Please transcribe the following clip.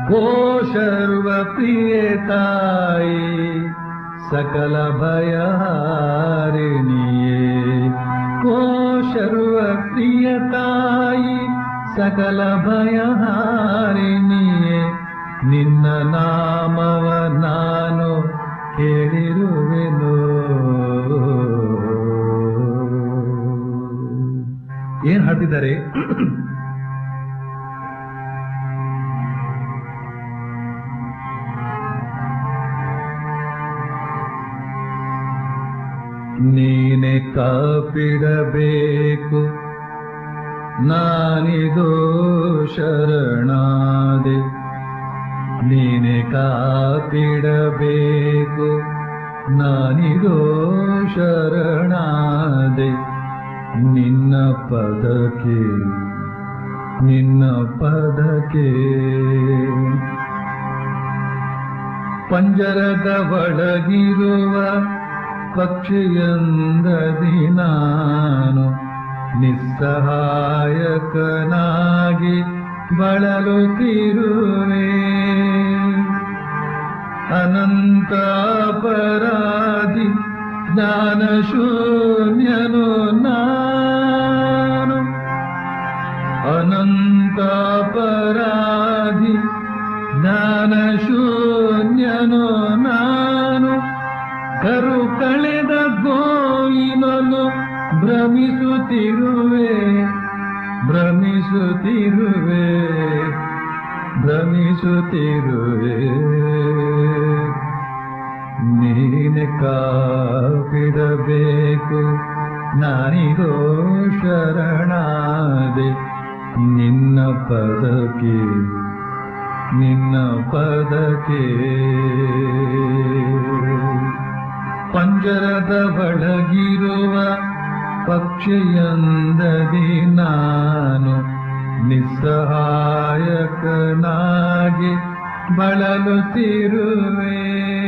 ಓ ಸರ್ವ ಪ್ರಿಯ ತಾಯಿ ಸಕಲ ಭಯಹಾರಿಣಿಯೇ ಓ ಸರ್ವ ಪ್ರಿಯ ತಾಯಿ ಸಕಲ ಭಯಹಾರಿಣಿಯೇ ನಿನ್ನ ನಾಮವ ನಾನು ಕೇಳಿರುವೆನು ಏನ್ ಹಾಡ್ತಿದ್ದಾರೆ ನೀನೆ ಕಾಪಿಡಬೇಕು ನಾನಿದೋ ಶರಣಾದೆ ನೀನೆ ಕಾಪಿಡಬೇಕು ನಾನಿದೋ ಶರಣಾದೆ ನಿನ್ನ ಪದಕ್ಕೆ ನಿನ್ನ ಪದಕ್ಕೆ ಪಂಜರದ ಒಳಗಿರುವ ಪಕ್ಷಿಯಂದದಿ ನಾನು ನಿಸ್ಸಹಾಯಕನಾಗಿ ಬಳಲುತ್ತಿರುವೆ ಅನಂತ ಅಪರಾಧಿ ಜ್ಞಾನ ಶೂನ್ಯನು ನಾನು ಅನಂತ ಅಪರಾಧಿ ಜ್ಞಾನ ಶೂನ್ಯನು ನಾನು ಕರು ಕಳೆದ ಗೋಯಿನಲು ಭ್ರಮಿಸುತ್ತಿರುವೆ ಭ್ರಮಿಸುತ್ತಿರುವೆ ಭ್ರಮಿಸುತ್ತಿರುವೆ ನೀನೆ ಕಾಪಿಡಬೇಕು ನಾನಿದೋ ಶರಣಾದೆ ನಿನ್ನ ಪದಕ್ಕೆ ನಿನ್ನ ಪದಕ್ಕೆ ಪಂಜರದ ಒಳಗಿರುವ ಪಕ್ಷಿಯಂದದಿ ನಾನು ನಿಸ್ಸಹಾಯಕನಾಗಿ ಬಳಲುತ್ತಿರುವೆ